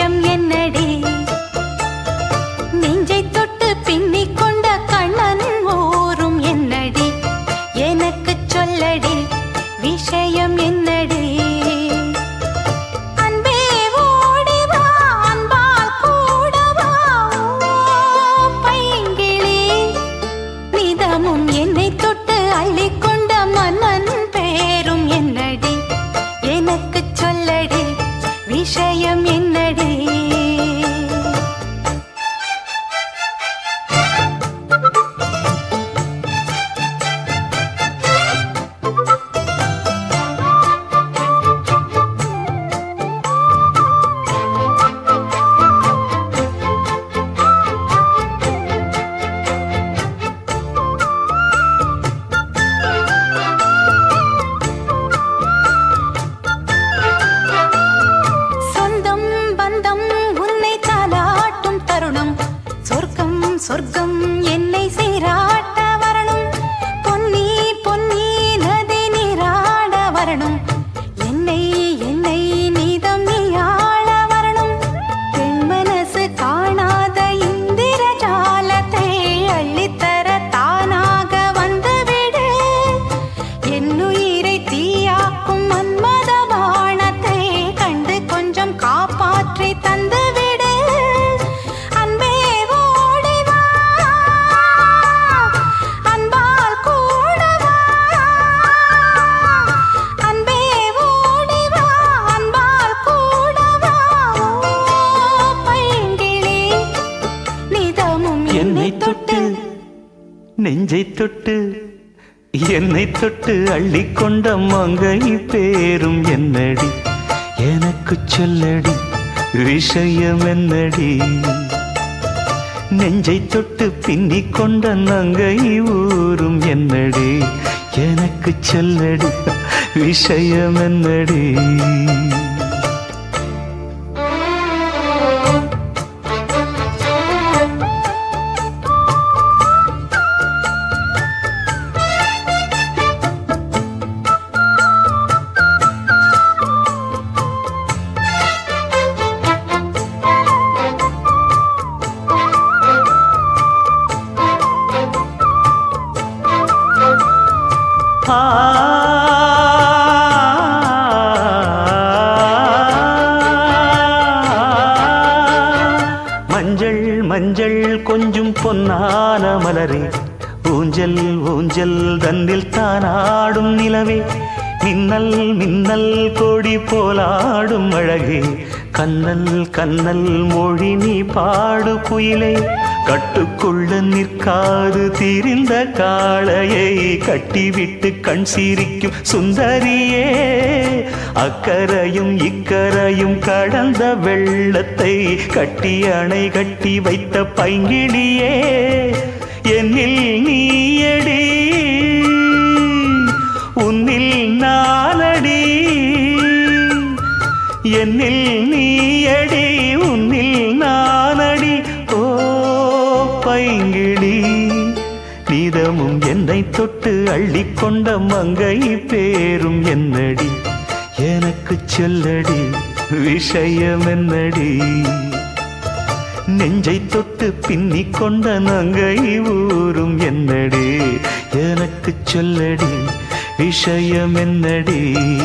விஷயம் என்னடி நெஞ்சை தொட்டு பின்னிக் கொண்ட கண்ணன் ஓரும் என்னடி எனக்கு சொல்லடி விஷயம் என்னடி அன்பே ஓடி வா அன்பால் கூட வா ஓ பைங்கிளி நிதமும் என்னை தொட்டு அள்ளிக்கொண்ட மன்னன் பேரும் என்னடி எனக்கு சொல்லடி விஷயம் என்னடி சொந்தம் பந்தம் உன்னை தாலாட்டும் தருணம் சொர்க்கம் சொர்க்கம் என்னை சீராட்ட வரணும் பொன்னி பொன்னி நதி நீராட வரணும் என்னை என்னை நீதம் நீ ஆள வரணும் பெண் மனசு காணாத இந்திர ஜாலத்தை அள்ளித்தர தானாக வந்துவிடு என்னுயிரை தீயாக்கும் மன்மத பாணத்தை கண்டு கொஞ்சம் காப்பாற்றி தந்துவிடு அன்பே ஓடி வா அன்பால் கூட வா அன்பே ஓடி வா அன்பால் கூட வா ஓ பைங்கிளி நிதமும் என்னை தொட்டு நெஞ்சை தொட்டு என்னை தொட்டு அள்ளிக்கொண்ட மங்கை பேரும் என்னடி எனக்கு சொல்லடி விஷயம் என்னடி நெஞ்சை தொட்டு பின்னிக் கொண்ட நங்கை ஊரும் என்னடி எனக்கு சொல்லடி விஷயம் என்னடி மஞ்சள் மஞ்சள் கொஞ்சம் பொன்னான மலரே ஊஞ்சல் ஊஞ்சல் தன்னில் தானாடும் நிலவே மின்னல் மின்னல் கொடி போலாடும் அழகே கண்ணல் கண்ணல் மொழி நீ பாடு குயிலே கட்டுக்குள்ள நிற்காது திரிந்த காளையை கட்டிவிட்டு கண் சிரிக்கும் சுந்தரியே அக்கரையும் இக்கரையும் கடந்த வெள்ளத்தை கட்டி அணை கட்டி வைத்த பைங்கிளியே என்னில் நீயடி உன்னில் நானடி என்னில் நீயடி உன்னில் நானடி ஓ பைங்கிளி நீதமும் என்னை தொட்டு அள்ளிக்கொண்ட மங்கை பேரும் என்னடி எனக்கு சொல்லடி விஷயம் என்னடி நெஞ்சை தொட்டு பின்னிக் கொண்ட நங்கை ஊரும் என்னடி எனக்கு சொல்லடி விஷயம் என்னடி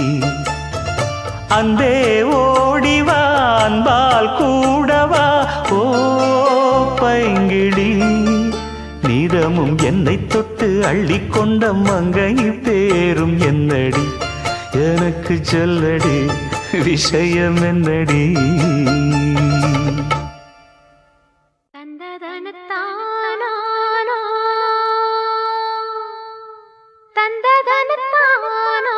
அன்பே ஓடிவா அன்பால் கூடவா ஓ பைங்கிளி நீதமும் என்னை தொட்டு அள்ளிக்கொண்ட மங்கை பேரும் என்னடி எனக்கு சொல்லடி விஷயம் என்னடி தந்ததனத்தானா தந்ததனத்தானா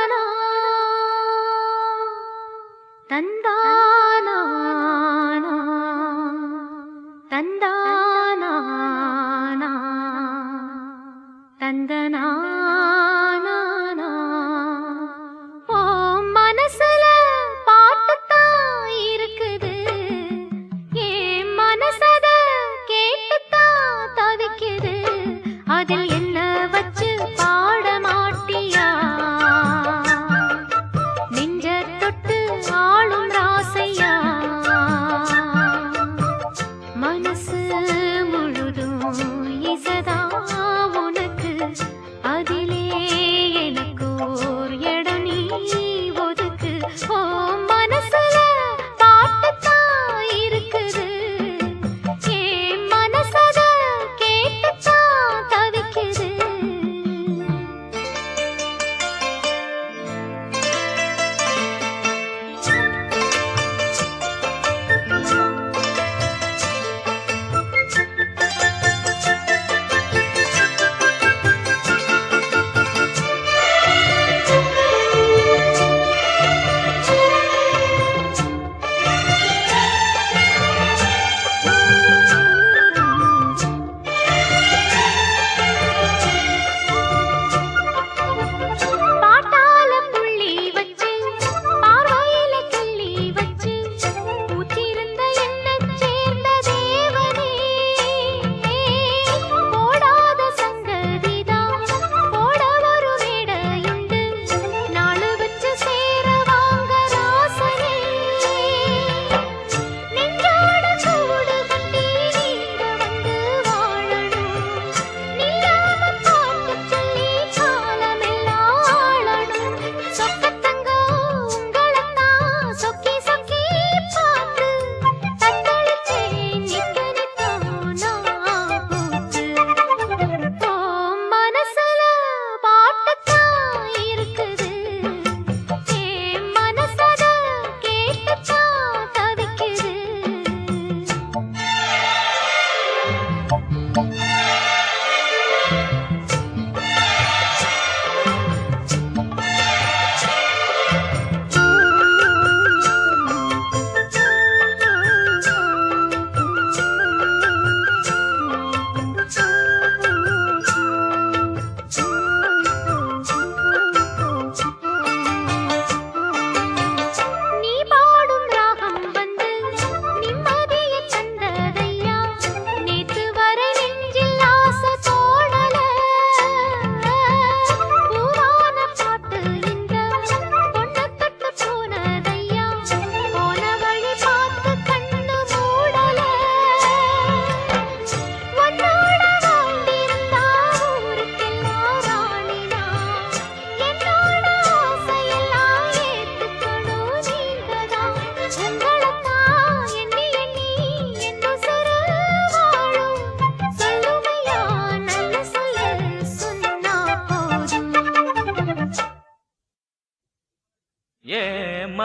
தந்தானா தந்தானா தந்தனா ஓ மனசுல பாட்டுத்தான் இருக்குது என் மனசத கேட்டுத்தான் தவிக்குது அதில் என்ன வச்சு பாட மாட்டியா நெஞ்ச தொட்டு ஆளும் ராசையா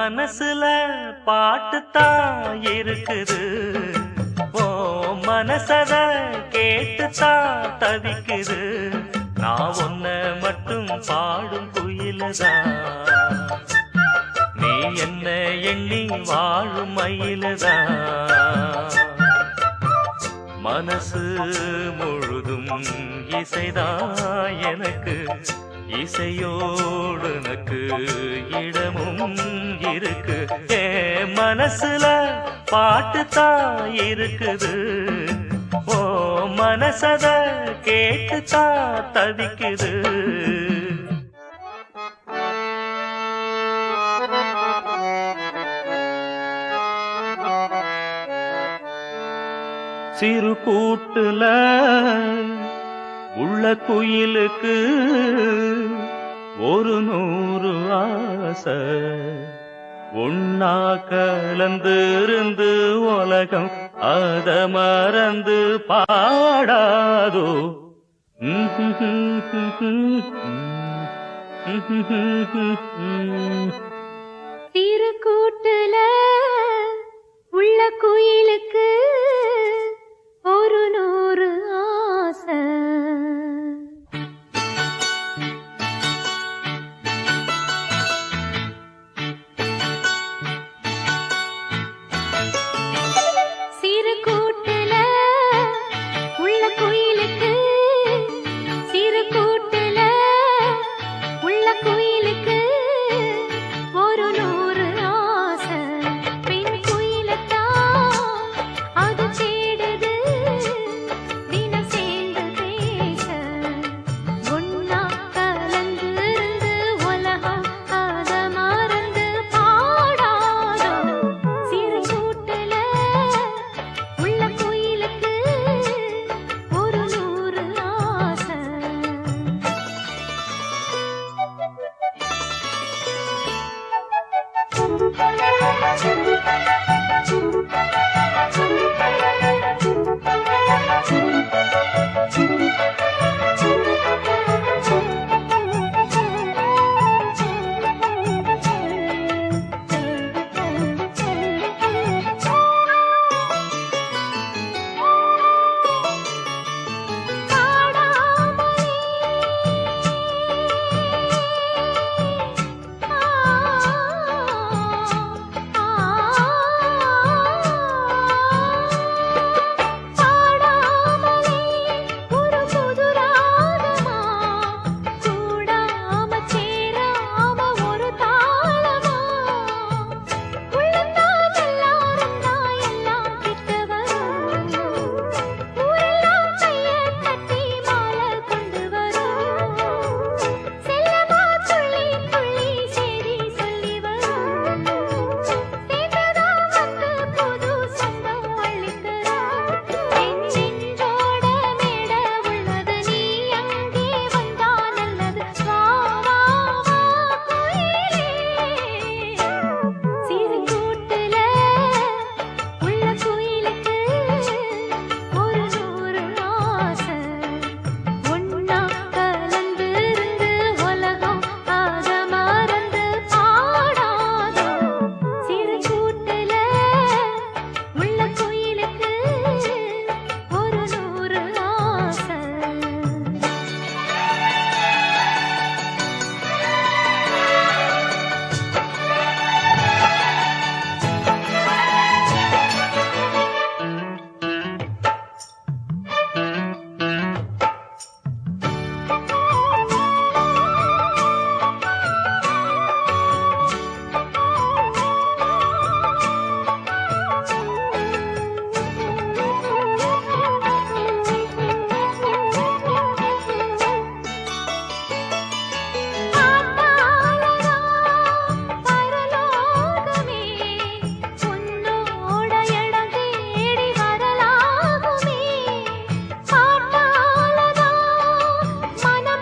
மனசுல பாட்டுத்தான் இருக்குது ஓ மனசத கேட்டுத்தான் தவிக்குது நான் ஒன்ன மட்டும் பாடும் குயிலதான் நீ என்ன எண்ணி வாழும் மயிலதான் மனசு முழுதும் இசைதான் எனக்கு இசையோடு எனக்கு இடமும் இருக்கு ஏ மனசுல பாட்டு தான் இருக்குது ஓ மனசத கேட்டு தான் தவிக்குது சிறு கூட்டுல உள்ள குயிலுக்கு ஒரு நூறு ஆசை ஒன்னா கலந்திருந்து உலகம் அத மறந்து பாடாதோ சிறு கூட்டுல உள்ள குயிலுக்கு ஒரு நூறு ஆசை சிறு கூட்டுல உள்ள குயிலுக்கு சிறு கூட்டுல உள்ள குயிலுக்கு ஒரு நூறு ஆசை பெண் குயிலத்தான் அது தேடுது தினம் சேர்ந்து பேச ஒன்னா கலந்திருந்து உலகம் அத மறந்து பாடாதோ சிறு கூட்டுல உள்ள குயிலுக்கு ஒரு நூறு ஆசை உள்ள குயிலுக்கு ஒரு நூறு ஆசை ஒன்னா கலந்திருந்து உலகம் ஆக மறந்து பாடாதோ சிறு கூட்டுல உள்ள குயிலுக்கு ஒரு நூறு ஆசை பரலோகமே உன்னோட இடம் தேடி வரலாகுமே பாட்டாலதா மனம்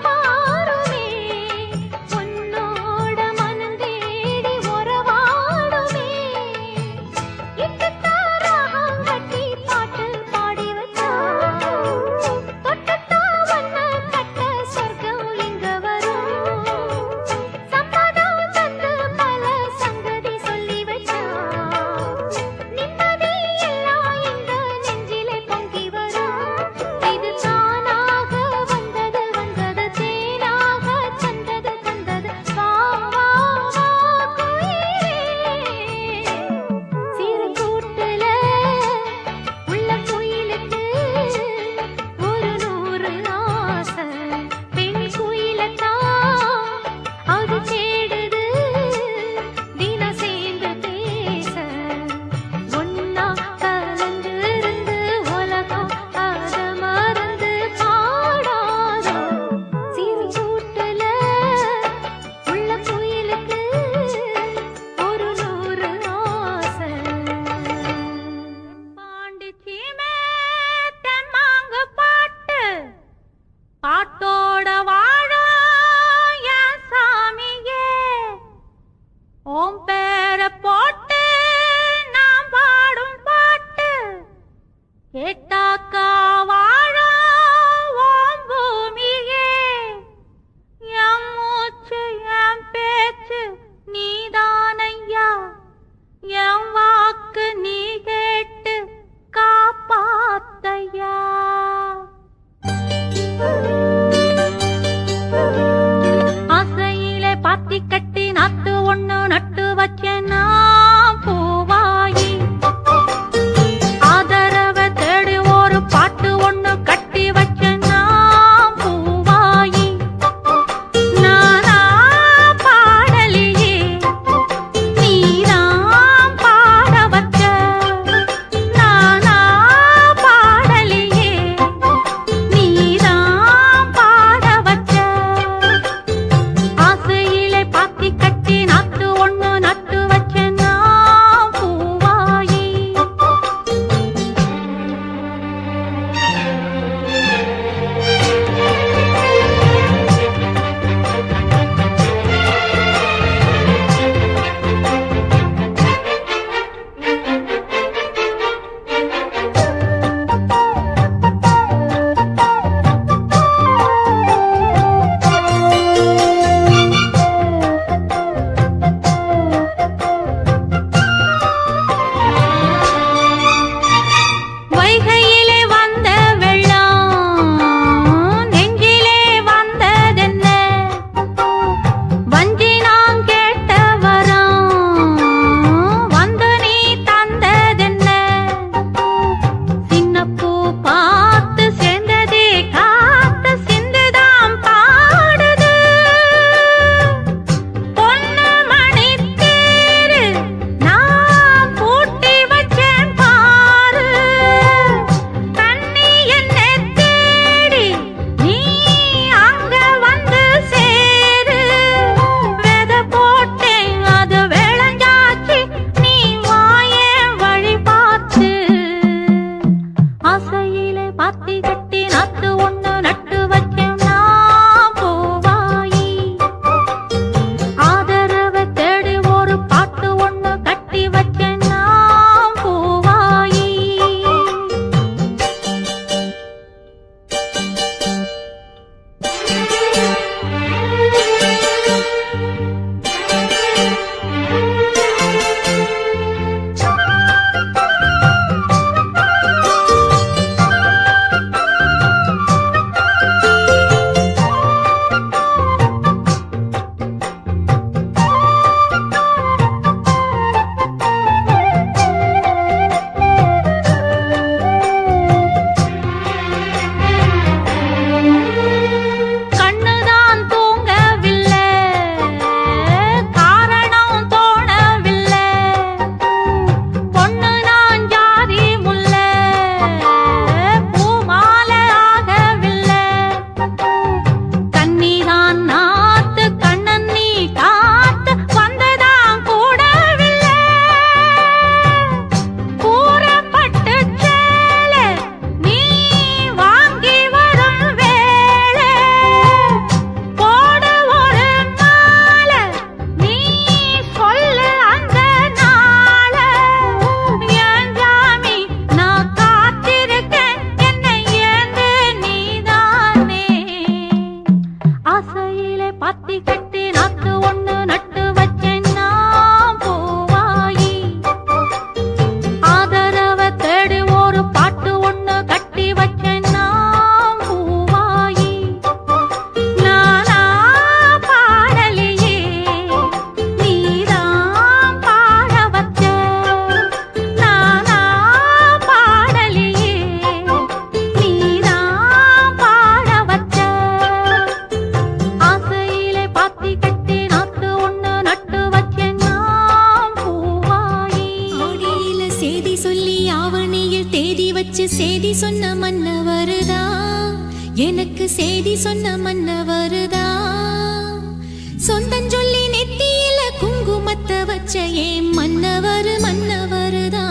எனக்கு செய்தி சொன்ன மன்னவருதா சொந்தஞ்சொல்லி நெத்தியில குங்குமத்தை வச்ச ஏன் மன்னவர் மன்னவருதா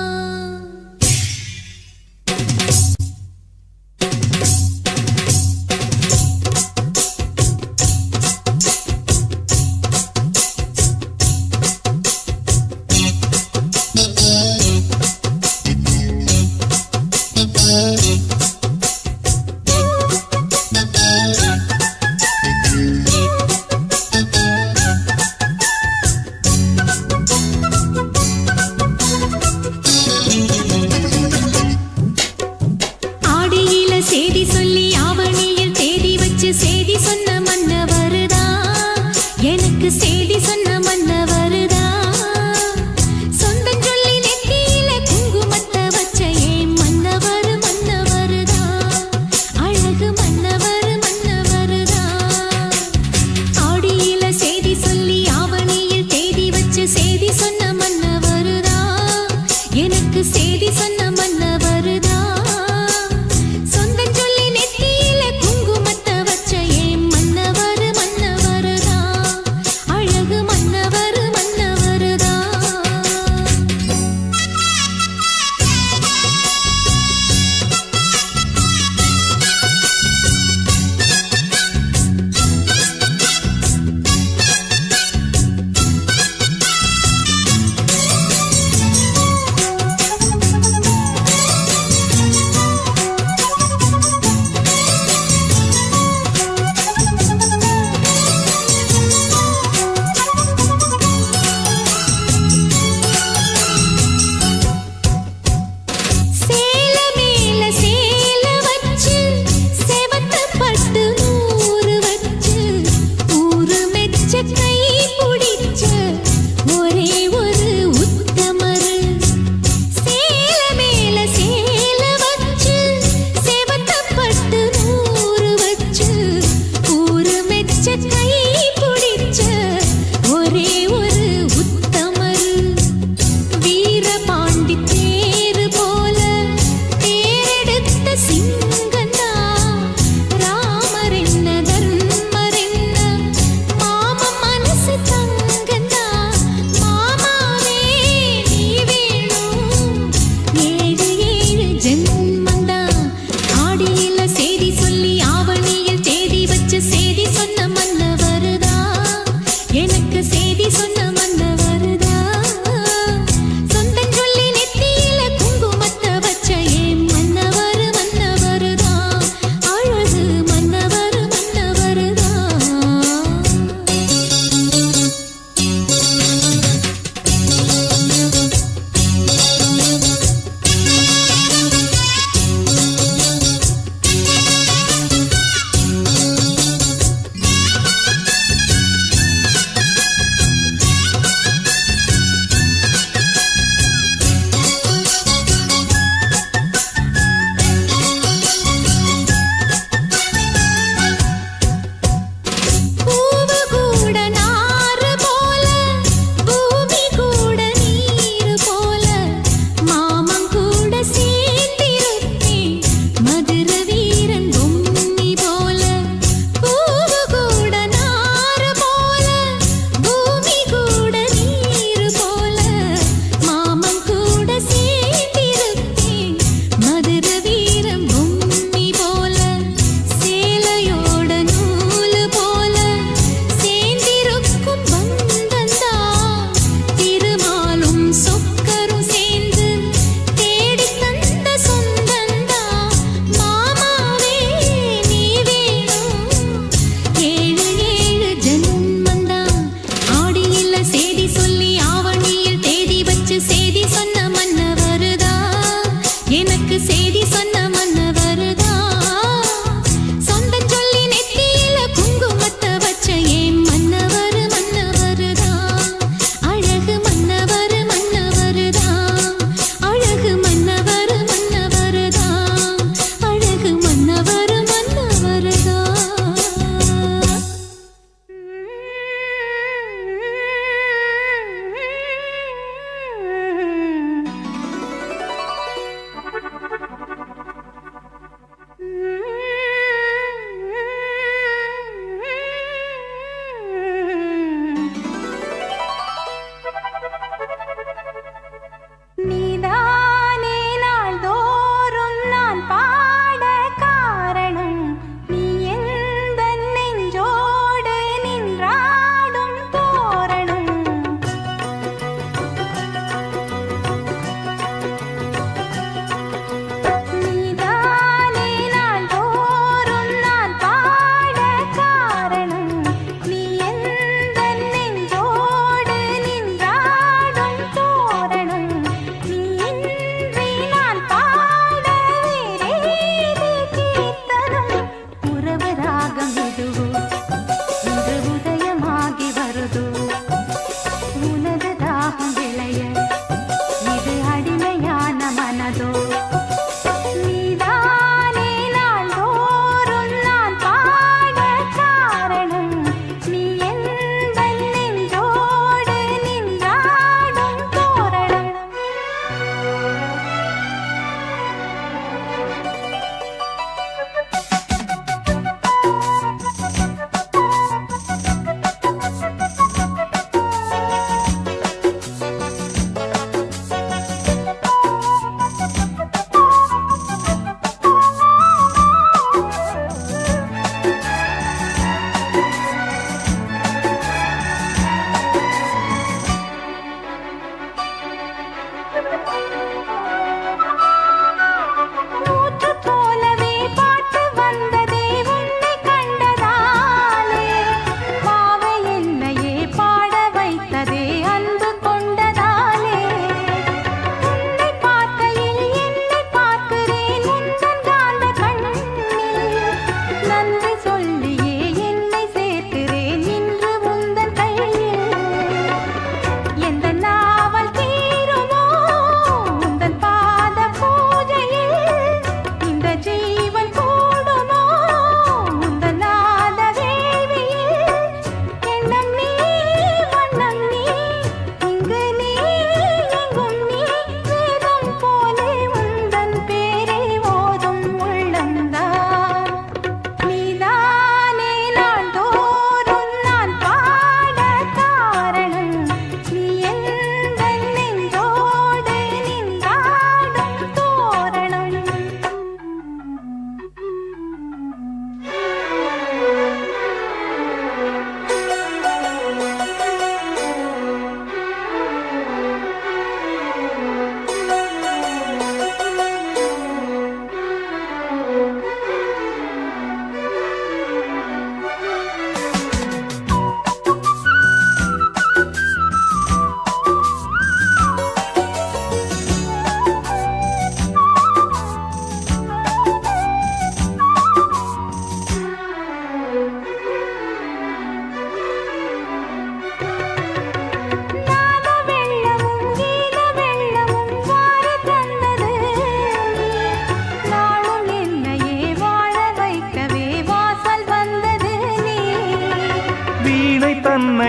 ஆடியில செய்தி சொல்லி ஆவணியில் தேதி வச்சு செய்தி சொன்ன மன்னவருதா எனக்கு செய்தி சொன்ன மன்னவருதா சொந்தம் சொல்லி நெத்தியில குங்குமத்தை வச்ச ஏன் மன்னவர் மன்னவருதா அழகு மன்னவர் மன்னவருதா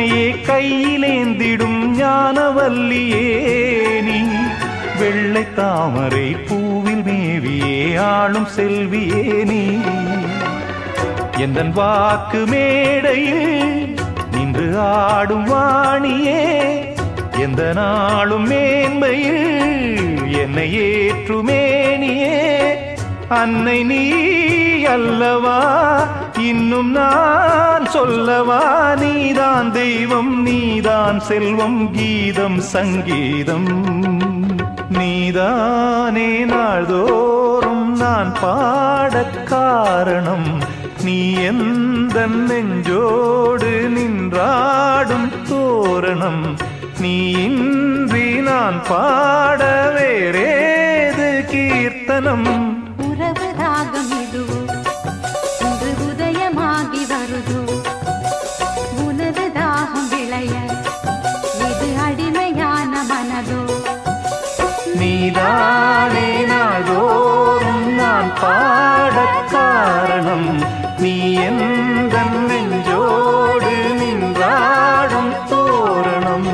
என்னையே கையிலேந்திடும் ஞானவல்லியே நீ வெள்ளை தாமரை பூவில் மேவியே ஆளும் செல்வியே நீ எந்தன் வாக்கு மேடையில் நின்று ஆடும் வாணியே எந்த நாளும் மேன்மையில் என்னை ஏற்றுமேனியே அன்னை நீ அல்லவா இன்னும் நான் சொல்லவா நீதான் தெய்வம் நீதான் செல்வம் கீதம் சங்கீதம் நீதானே நாள்தோறும் நான் பாடக் காரணம் நீ எந்த நெஞ்சோடு நின்றாடும் தோரணம் நீ இன்றி நான் பாட வேறேது கீர்த்தனம் உறவு ராகம் இதுவோ இன்று உதயமாகி வருதோ உனது தாகம் விளைய இது அடிமையான மனதோ நீதானே நாள்தோறும் நான் பாடக் காரணம் நீ எந்த நெஞ்சோடு நின்றாடும் தோரணம்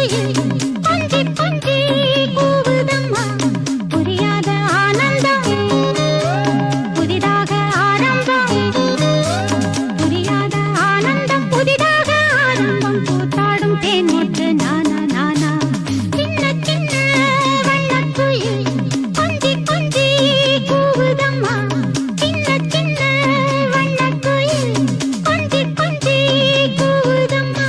குயில் கொஞ்சி கொஞ்சி கூவுதம்மா புரியாத ஆனந்தம் புதிதாக ஆரம்பம் புரியாத ஆனந்தம் புதிதாக ஆரம்பம் கூத்தாடும் தேன் மொட்டு நானா நானா சின்ன சின்ன வண்ணக் குயில் கொஞ்சி கொஞ்சி கூவுதம்மா சின்ன சின்ன வண்ணக் குயில் கொஞ்சி கொஞ்சி கூவுதம்மா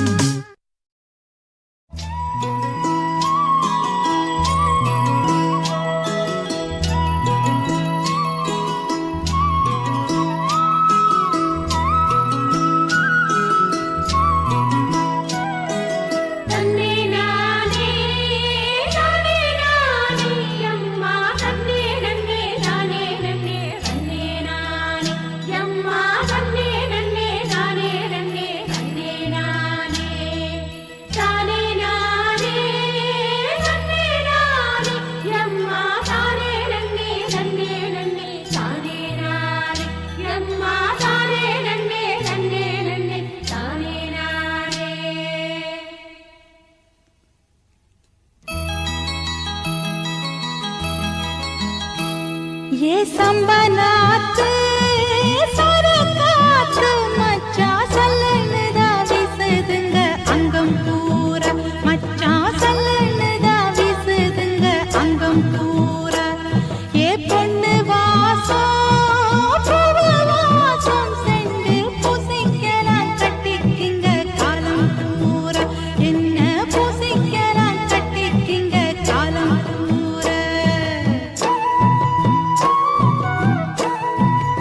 தன்னே நானே நானே நானே அம்மா தன்னே நன்னே நானே நன்னே தன்னே நானே அம்மா தன்னே நன்னே நானே நன்னே தன்னே நானே தானே நானே தன்னே நானே அம்மா தானே நன்னே தன்னே நன்னே தானே நானே அம்மா தானே நன்னே தன்னே நன்னே தானே நானே ஏ சம்பனாத்து சரக்காத்து மச்சா சல்லனுதா வீசுதுங்க அங்கம் பூரா மச்சா சல்லனுதா வீசுதுங்க அங்கம் பூரா ஏ பொண்ணு வாசம் பூவு வாசம் செண்டு பூசிக்கலாம் கட்டிக்கிங்க காலம் பூரா என்ன பூசிக்கலாம் கட்டிக்கிங்க காலம் பூரா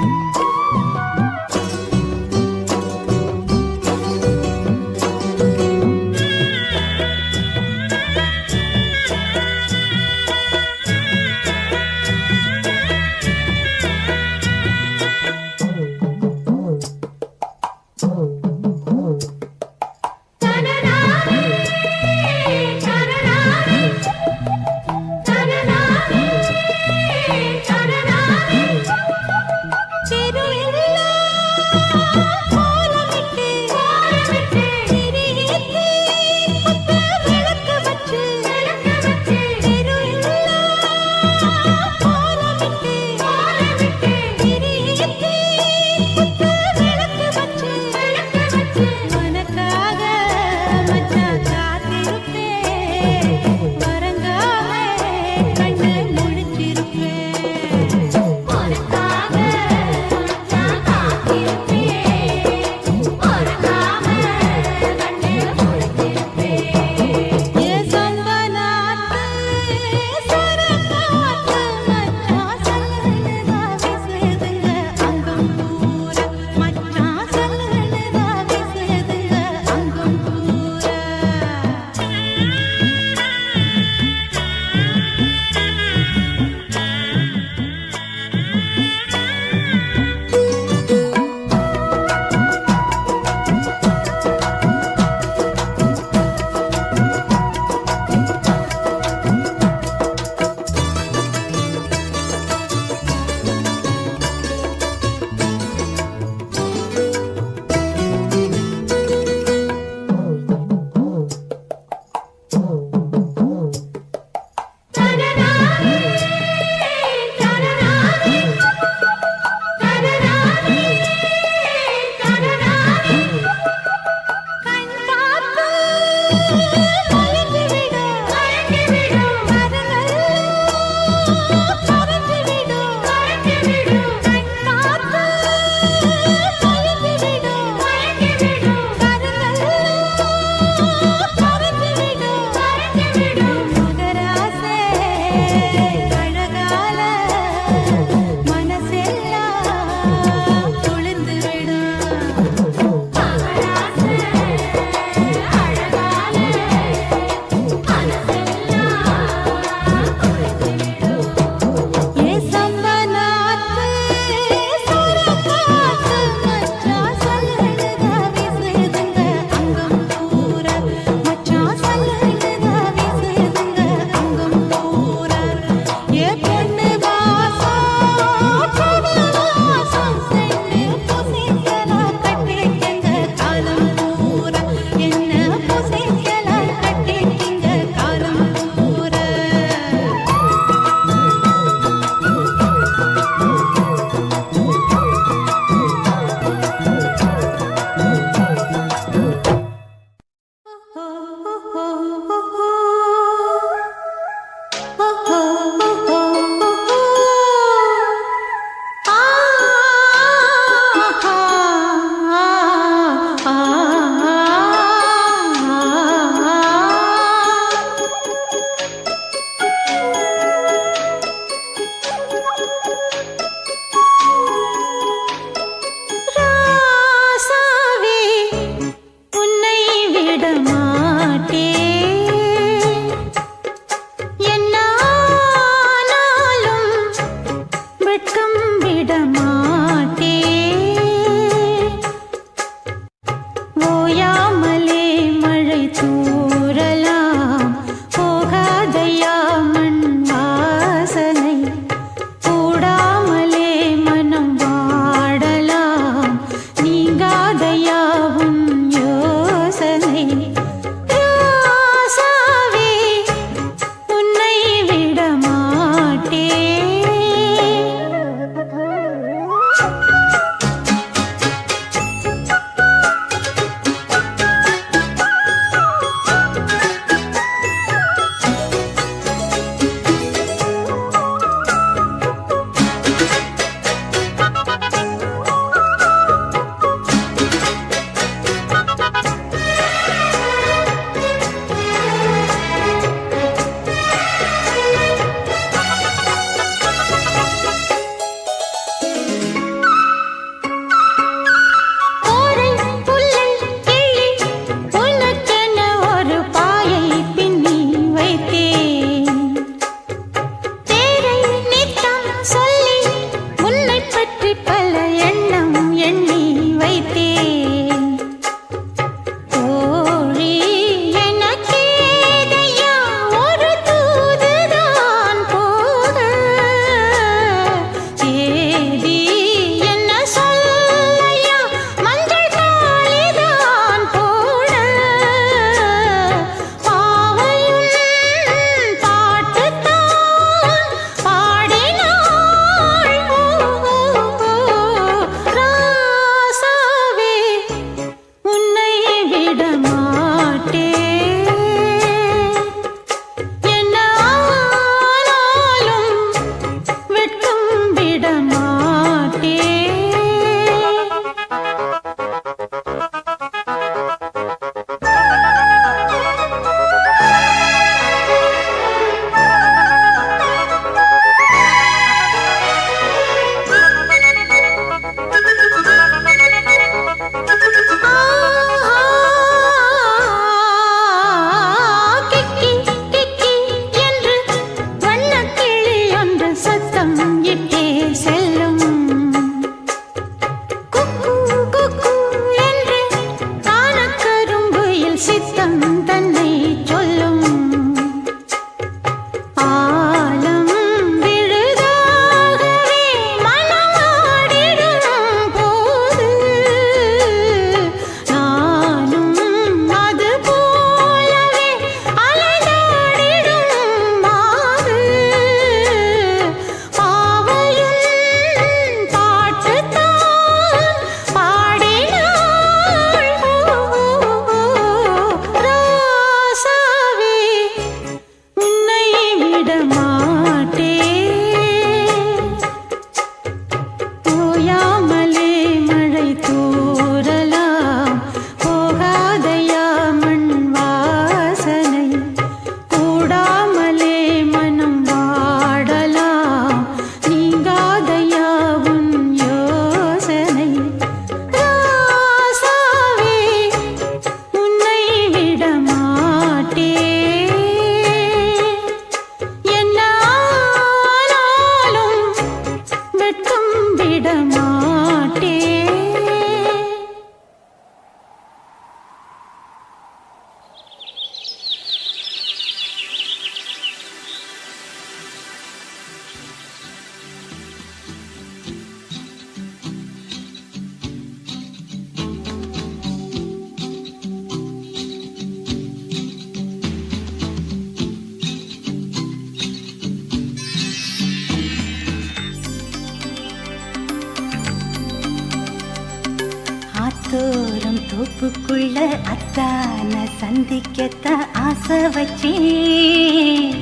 தோப்புக்குள்ள அத்தான சந்திக்கத்தான் ஆசை வச்சேன்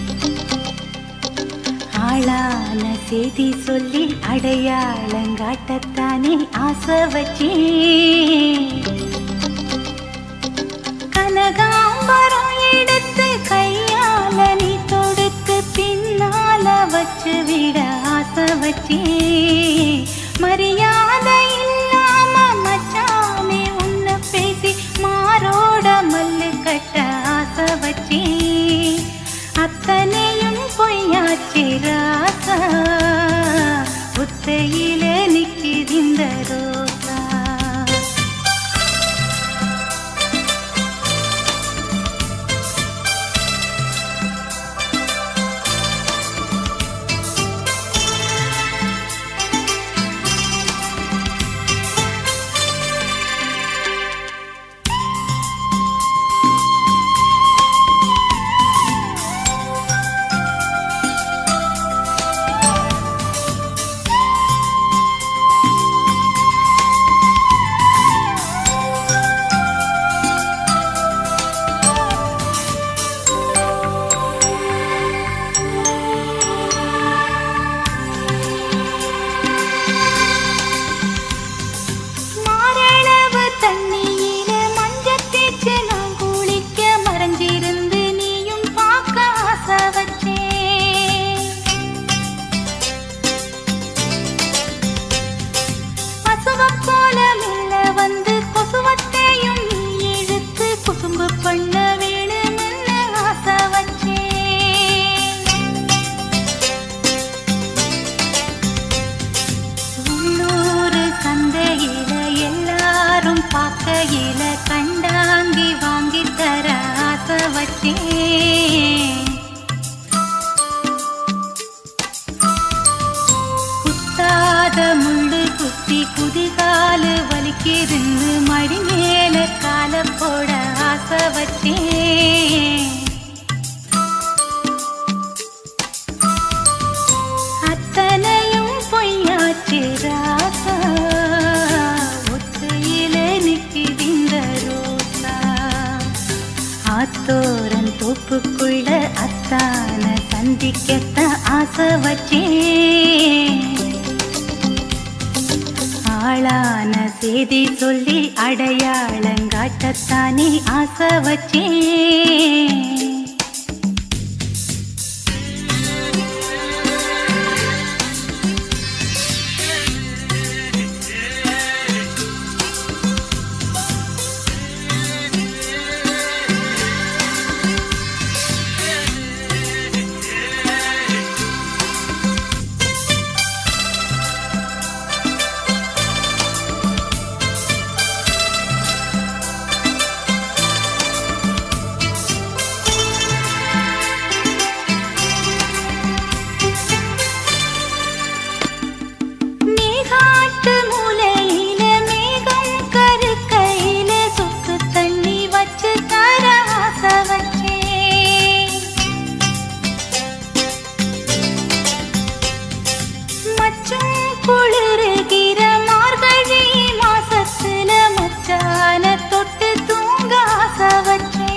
ஆளான செய்தி சொல்லி அடையாளங்காட்டத்தானே ஆசை வச்சேன் கனகாம்பரம் எடுத்து கையால நீ தொடுத்து பின்னால வச்சு விட ஆசை வச்சேன் மரியாதை இல்லாம மச்சானே உன்னை பேசி மாரோட மல்லு கட்ட ஆசை வச்சேன் அத்தனையும் பொய்யாச்சி ராசா புத்தையில நிக்கிதிந்த ரோசா மாரளவு தண்ணியில மஞ்சள் தேய்ச்சு நான் குளிக்க மறைஞ்சிருந்து நீயும் பார்க்க ஆசை வச்சேன் பசுவப் போல மெல்ல வந்து கொசுவத்தையும் நீ இழுத்து குசும்பு பண்ண வேணும்னு ஆசை வச்சேன் உள்ளூர் சந்தையில எல்லாரும் பார்க்கையில கண்டாங்கி வாங்கி தர ஆசை வச்சேன் குத்தாத முள்ளு குத்தி குதிகாலு வலிக்கிருந்து மடி மேல கால போட ஆசை வச்சேன் அத்தனையும் பொய்யாச்சு ராசா ஒத்தையில நிக்கிதிந்த ரோசா ஆத்தோரன் தோப்புக்குள்ள அத்தான சந்திக்கத்தான் ஆசை வச்சேன் ஆளான செய்தி சொல்லி அடையாளங்காட்டத்தானே ஆசை வச்சேன் மேகாட்டு மூலையில மேகம் கருக்கையில சொத்து தண்ணி வச்சு தர ஆசை வச்சேன் மச்சும் குளிருகிற மார்கழி மாசத்துல மச்சான தொட்டு தூங்க ஆசை வச்சேன்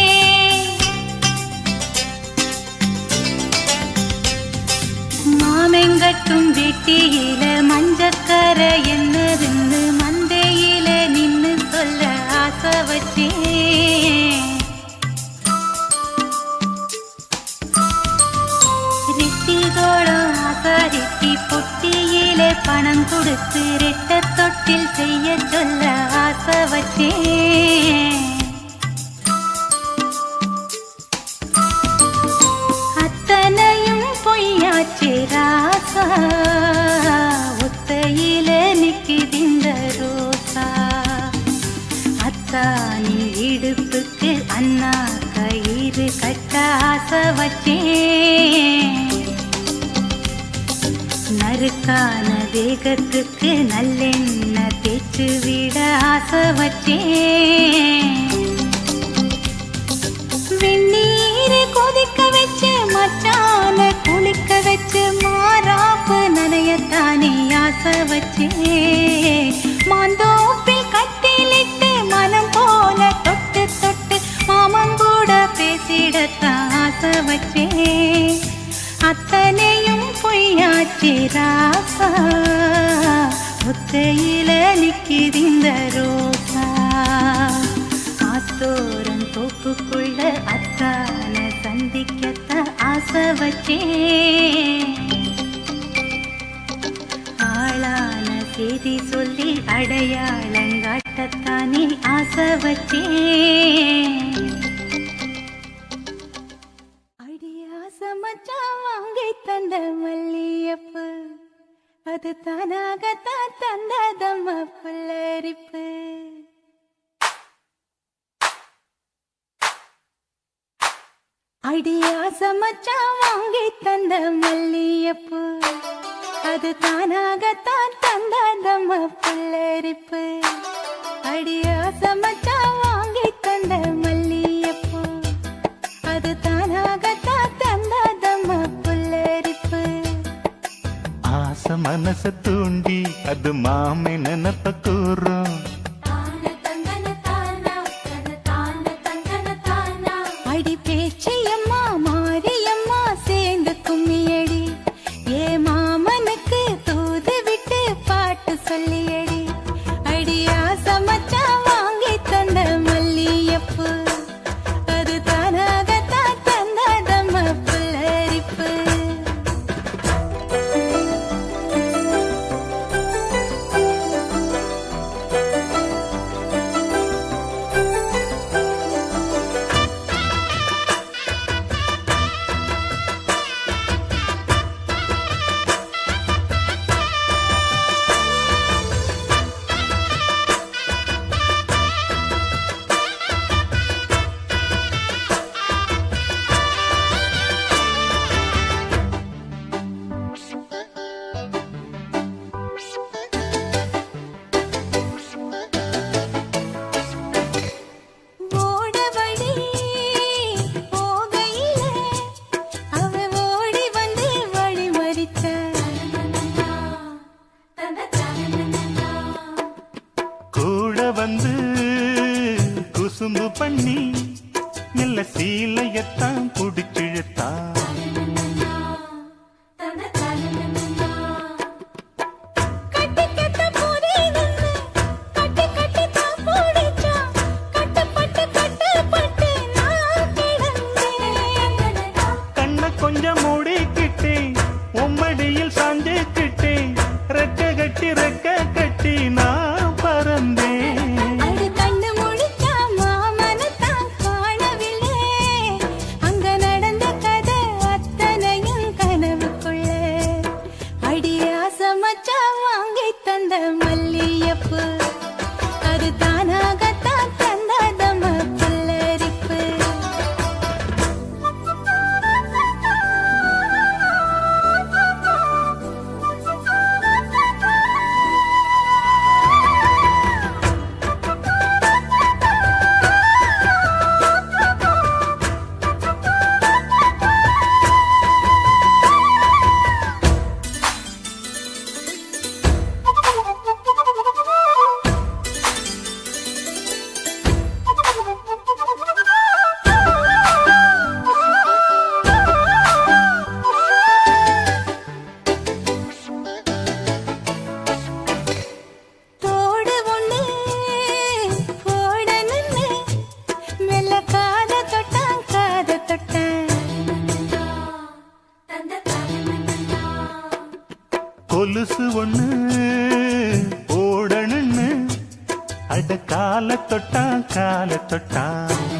மாமெங்கட்டும் வெட்டியில மஞ்சக்கர என்னதுன்னு மந்தையில நின்னு சொல்ல ஆசை வச்சேன் ரிட்டிதோളം ஆசாரிட்டி பொட்டியில பணம் கொடுத்து ரெட்ட தொட்டில் செய்ய சொல்ல ஆசை வச்சேன் அத்தனையும் பொய்யாச்சு ராசா ஒத்தையில நிக்கிதிந்த ரோசா அத்தானின் இடுப்புக்கு அண்ணா கயிறு கட்ட ஆசை வச்சேன் நறுக்கான தேகத்துக்கு நல்லெண்ணெய் தேய்ச்சு விட ஆசை வச்சேன் வெந்நீர் கொதிக்க வச்சு மச்சான குளிக்க வச்சு மாறாப்பு நனையத்தானே ஆசை வச்சு மாந்தோப்பில் கட்டிலிட்டு பேசிடத்தான் ஆசை வச்சேன் அத்தனையும் பொய்யாச்சு ராசா ஒத்தையில நிக்கிதிந்த ரோசா ஆத்தோரம் தோப்புக்குள்ள அத்தான சந்திக்கத்தான் ஆசை வச்சேன் ஆளான செய்தி சொல்லி அடையாளங்காட்டத்தானே ஆசை வச்சேன் அடியாசை மச்சான் வாங்கி தந்த மல்லியப்பு அது தானாகத்தான் தந்ததம்ம புல்லரிப்பு அடியாசை மச்சான் வாங்கி தந்த மல்லியப்பு அது தானாகத்தான் தந்ததம்ம புல்லரிப்பு அடியாசை மச்சான் வாங்கி தந்த மல்லியப்பு அது தானாகத்தான் தந்ததம்ம புல்லரிப்பு ஆசை மனச தூண்டி அது மாமை நினப்ப கூறும் அடி பேச்சியம்மா மாரியம்மா சேர்ந்து கும்மியடி ஏ மாமனுக்கு தூது விட்டு பாட்டு சொல்லியடி அடியா சமச்சா வாங்கி தந்த மல்லியப்பு அது தானாகத்தான் தந்ததம்ம புல்லரிப்பு ஓட வழி போகையில அவ ஓடி வந்து வழி மறிச்ச கூட வந்து குசும்பு பண்ணி நல்ல சீலையத்தான் புடிச்சிழுத்தா கட்டி கட்ட போதே நின்னு கட்டி கட்டி தான் போடிச்சா கட்டப்பட்டு கட்டப்பட்டு நான் கிடந்தேன் கண்ண கொஞ்சம் மூடிக்கிட்டே உம்மடியில் சாஞ்சுக்கிட்டே ரெக்க கட்டி ரெக்க கட்டி நான் பறந்தேன் அடு கண்ணு முழிச்சா மாமனத்தான் காணவில்லை அங்க நடந்த கதை அத்தனையும் கனவுக்குள்ள அடியாச மச்சா வாங்கி தந்த மல்லியப்பு அது தானாகத்தான் தந்ததம புல்லரிப்பு தோடு ஒண்ணு போட நின்னு மெல்ல காத தொட்டான் காத தொட்டான் கொலுசு ஒண்ணு ஓடணுன்னு அட கால தொட்டா கால தொட்டா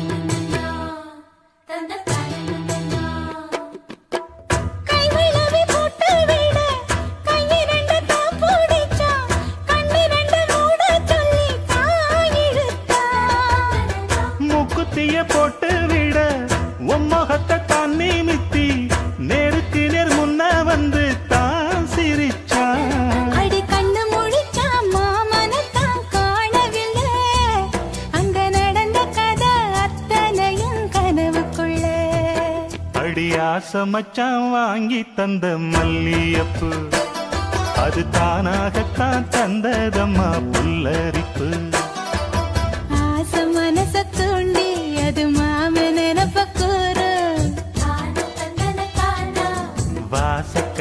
கை விழவி போட்டு விட கையை ரெண்டு தான் பிடிச்சான் கண்ணு ரெண்டு மூட சொல்லி காயிழுத்தான் மூக்குத்திய போட்டு விட உம்மகத்தை தான் நிமித்தி நேருக்கு நேர் முன்ன வந்து தான் சிரிச்சா அடி கண்ணு முழிச்சா மாமனத்தான் காணவில்லை அங்க நடந்த கதை அத்தனையும் கனவுக்குள்ள அடி ஆசை மச்சான் வாங்கி தந்த மல்லியப்பு அது தானாகத்தான் தந்ததம்மா புல்லரிப்பு ஆசை மனச தூண்டி அது மாம நினப்ப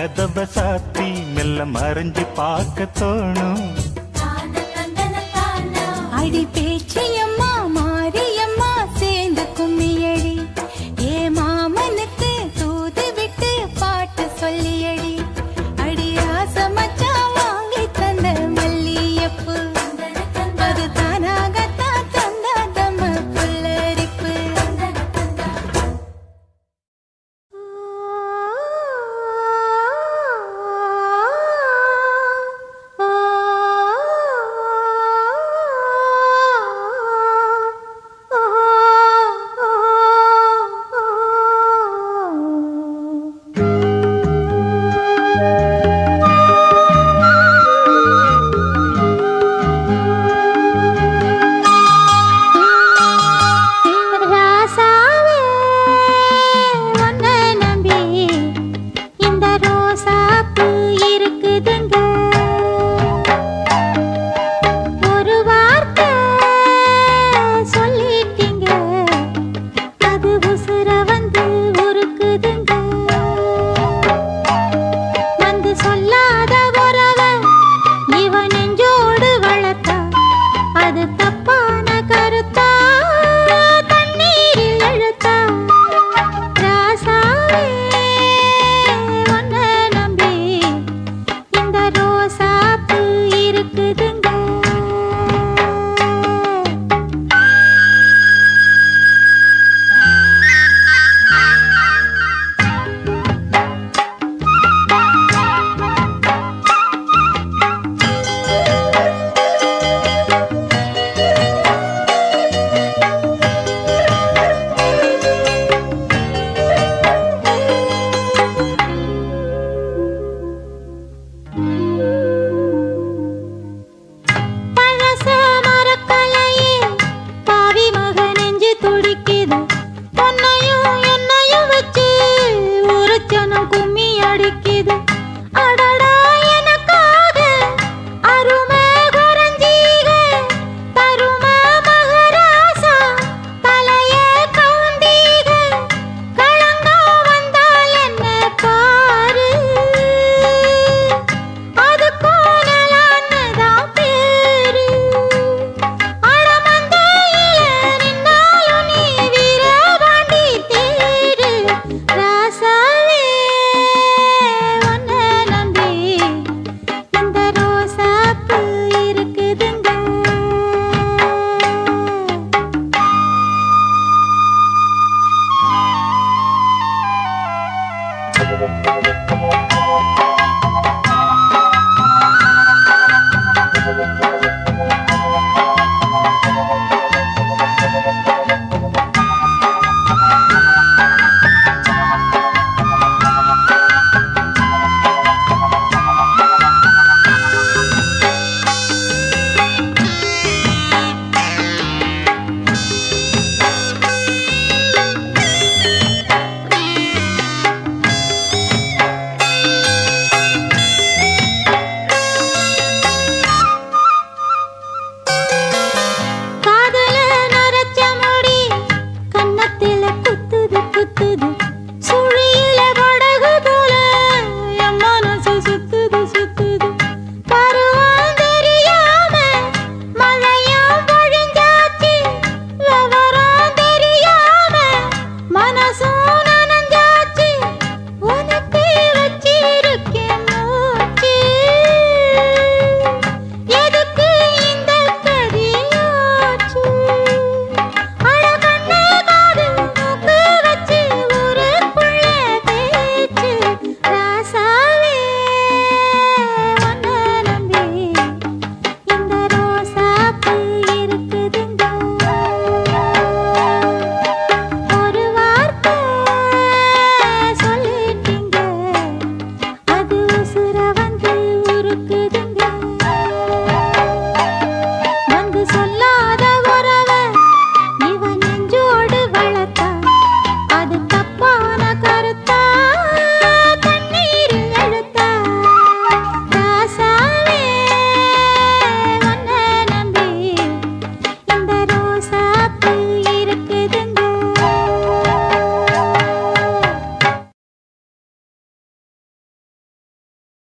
கதவை சாத்தி மெல்ல மறைஞ்சு பார்க்க தோணும் அடி பேச்சியம்மா மாரியம்மா சேர்ந்து கும்மியடி ஏ மாமனுக்கு தூது விட்டு பாட்டு சொல்லியடி அடி ஆசமச்சான் வாங்கி தந்த மல்லியப்பு அது தானாகத்தான் தந்தாதம்ம புல்லரிப்பு ராசாவே உன்னை நம்பி இந்த ரோசாப்பூ இருக்குதுங்க ஒரு வார்த்தை சொல்லிட்டீங்க அது உசுர வந்து உருக்குதுங்க